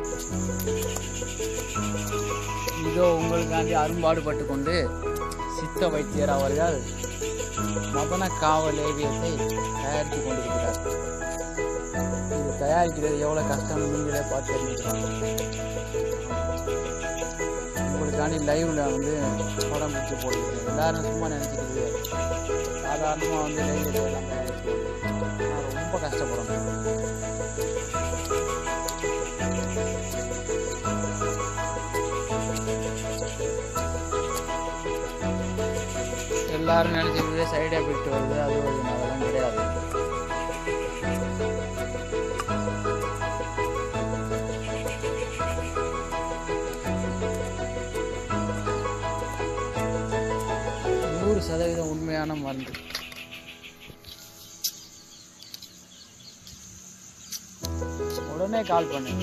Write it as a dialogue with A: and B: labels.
A: இதோ உங்களுக்காண்டி அரும்பாடுபட்டு கொண்டு சித்த வைத்தியர் அவர்கள் மதன காவலேவியத்தை தயாரித்து கொண்டிருக்கிறார் இது தயாரிக்கிறது எவ்வளோ கஷ்டம் நீங்களே பார்த்து தெரிஞ்சுக்கலாம் உங்களுக்காண்டி லைவ்ல வந்து படம் பிடிச்சி போடுறது எல்லாரும் சும்மா நினச்சிக்கிறது சாதாரணமாக வந்து லைவ்ல எல்லாம் தயாரிக்கிறது ஆனால் ரொம்ப கஷ்டப்படணும் எல்லாரும் நினைச்சிருந்தே சைடு எஃபெக்ட் வருது அது வருது அதெல்லாம் கிடையாது நூறு சதவீதம் உண்மையான மருந்து உடனே கால் பண்ணு